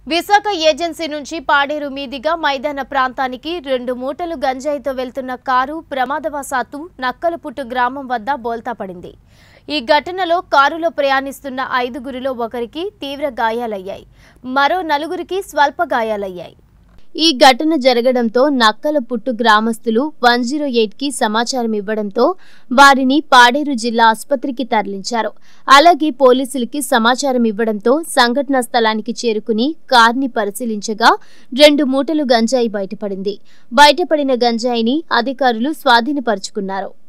Visakha agency నుంచి పాడేరు మీదిగా మైదాన ప్రాంతానికి రెండు మూటలు గంజాయితో వెళ్తున్న కారు ప్రమాదవశాత్తు నక్కలపుట్టు గ్రామం వద్ద బోల్తా పడింది ఈ ఘటనలో కారులో ప్రయాణిస్తున్న ఐదుగురిలో ఒకరికి తీవ్ర గాయాలయ్యాయి మరో నలుగురికి స్వల్ప గాయాలయ్యాయి ఈ ఘటన జరగడంతో నక్కలపుట్టు గ్రామస్తులు వన్ జీరో కి సమాచారం ఇవ్వడంతో వారిని పాడేరు జిల్లా ఆసుపత్రికి తరలించారు అలాగే పోలీసులకి సమాచారం ఇవ్వడంతో సంఘటనా స్థలానికి చేరుకుని కార్ని పరిశీలించగా రెండు మూటలు గంజాయి బయటపడింది బయటపడిన గంజాయిని అధికారులు స్వాధీనపరుచుకున్నారు